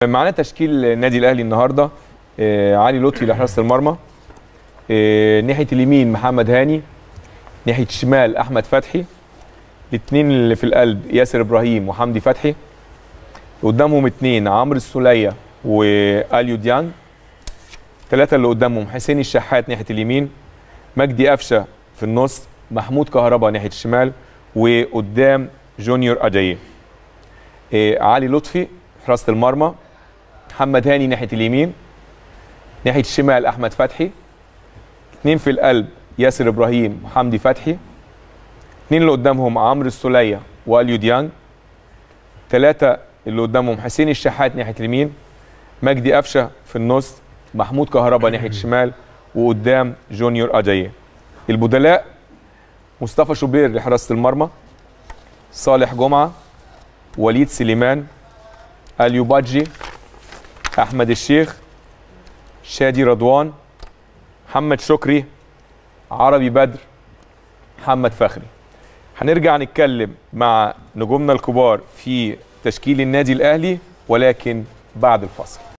معانا تشكيل النادي الاهلي النهارده آه، علي لطفي لحراسه المرمى آه، ناحيه اليمين محمد هاني ناحيه الشمال احمد فتحي الاثنين اللي في القلب ياسر ابراهيم وحمدي فتحي قدامهم اثنين عمرو السوليه واليو ديانج ثلاثه اللي قدامهم حسين الشحات ناحيه اليمين مجدي قفشه في النص محمود كهربا ناحيه الشمال وقدام جونيور اجاييه آه، علي لطفي حراسه المرمى محمد هاني ناحيه اليمين ناحيه الشمال احمد فتحي اثنين في القلب ياسر ابراهيم وحمدي فتحي اثنين اللي قدامهم عمرو السوليه واليو ديانج ثلاثه اللي قدامهم حسين الشحات ناحيه اليمين مجدي قفشه في النص محمود كهربا ناحيه الشمال وقدام جونيور اجاييه البدلاء مصطفى شوبير لحراسه المرمى صالح جمعه وليد سليمان اليو بادجي احمد الشيخ شادي رضوان محمد شكري عربي بدر محمد فخري هنرجع نتكلم مع نجومنا الكبار في تشكيل النادي الاهلي ولكن بعد الفصل